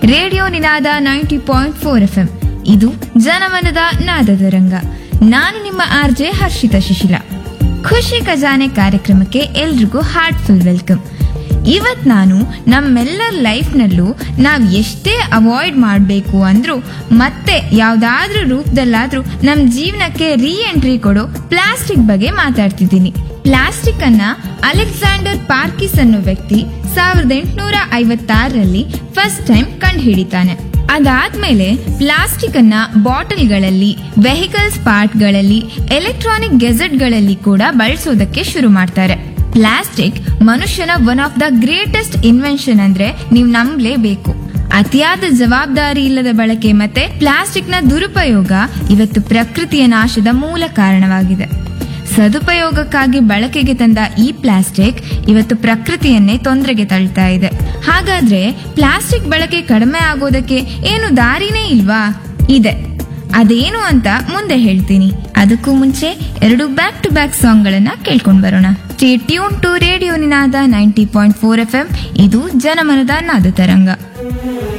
radio Ninaada ninety point four F M ಇದು ಜನಮನದ ನಾದದ ರಂಗ ನಾನು ನಿಮ್ಮ ಆರ್ಜೆ ಹರ್ಷಿತಾ ಶಿಶಿಲ ಖುಷಿ ಖಜಾನೆ ಕಾರ್ಯಕ್ರಮಕ್ಕೆ ಎಲ್ರಿಗೂ ಹಾರ್ಟ್ಫುಲ್ ವೆಲ್ಕಮ್ ಇವತ್ ನಾನು ನಮ್ಮೆಲ್ಲರ ಲೈಫ್ನಲ್ಲೂ ನಾವ್ ಎಷ್ಟೇ ಅವಾಯ್ಡ್ ಮಾಡಬೇಕು ಅಂದ್ರೂ ಮತ್ತೆ ಯಾವ್ದಾದ್ರೂ ರೂಪದಲ್ಲಾದ್ರೂ ನಮ್ ಜೀವನಕ್ಕೆ ರೀ ಎಂಟ್ರಿ ಕೊಡೋ ಪ್ಲಾಸ್ಟಿಕ್ ಬಗ್ಗೆ ಮಾತಾಡ್ತಿದ್ದೀನಿ ಪ್ಲಾಸ್ಟಿಕ್ ಅನ್ನ ಅಲೆಕ್ಸಾಂಡರ್ ಪಾರ್ಕಿಸ್ ಅನ್ನೋ ವ್ಯಕ್ತಿ ಸಾವಿರದ ಎಂಟುನೂರ ಐವತ್ತಾರರಲ್ಲಿ ಫಸ್ಟ್ ಟೈಮ್ ಕಂಡುಹಿಡಿತಾನೆ ಅದಾದ್ಮೇಲೆ ಪ್ಲಾಸ್ಟಿಕ್ ಅನ್ನ ಬಾಟಲ್ಗಳಲ್ಲಿ ವೆಹಿಕಲ್ಸ್ ಪಾರ್ಟ್ಗಳಲ್ಲಿ ಎಲೆಕ್ಟ್ರಾನಿಕ್ ಗೆಜೆಟ್ಗಳಲ್ಲಿ ಕೂಡ ಬಳಸೋದಕ್ಕೆ ಶುರು ಮಾಡ್ತಾರೆ ಪ್ಲಾಸ್ಟಿಕ್ ಮನುಷ್ಯನ one of the greatest invention ಅಂದ್ರೆ ನೀವು ನಂಬಲೇಬೇಕು ಅತಿಯಾದ ಜವಾಬ್ದಾರಿ ಇಲ್ಲದ ಬಳಕೆ ಮತ್ತೆ ಪ್ಲಾಸ್ಟಿಕ್ನ ದುರುಪಯೋಗ ಇವತ್ತು ಪ್ರಕೃತಿಯ ನಾಶದ ಮೂಲ ಕಾರಣವಾಗಿದೆ ಸದುಪಯೋಗಕ್ಕಾಗಿ ಬಳಕೆಗೆ ತಂದ ಈ ಪ್ಲಾಸ್ಟಿಕ್ ಇವತ್ತು ಪ್ರಕೃತಿಯನ್ನೇ ತೊಂದರೆಗೆ ತಳ್ತಾ ಇದೆ ಹಾಗಾದ್ರೆ ಪ್ಲಾಸ್ಟಿಕ್ ಬಳಕೆ ಕಡಿಮೆ ಆಗೋದಕ್ಕೆ ಏನು ದಾರಿನೇ ಇಲ್ವಾ ಇದೆ ಅದೇನು ಅಂತ ಮುಂದೆ ಹೇಳ್ತೀನಿ ಅದಕ್ಕೂ ಮುಂಚೆ ಎರಡು ಬ್ಯಾಕ್ ಟು ಬ್ಯಾಕ್ ಸಾಂಗ್ ಗಳನ್ನ ಕೇಳ್ಕೊಂಡ್ ಬರೋಣ stay tune to radio Ninaada ninety point four F M ಇದು ಜನಮನದ ನಾದ ತರಂಗ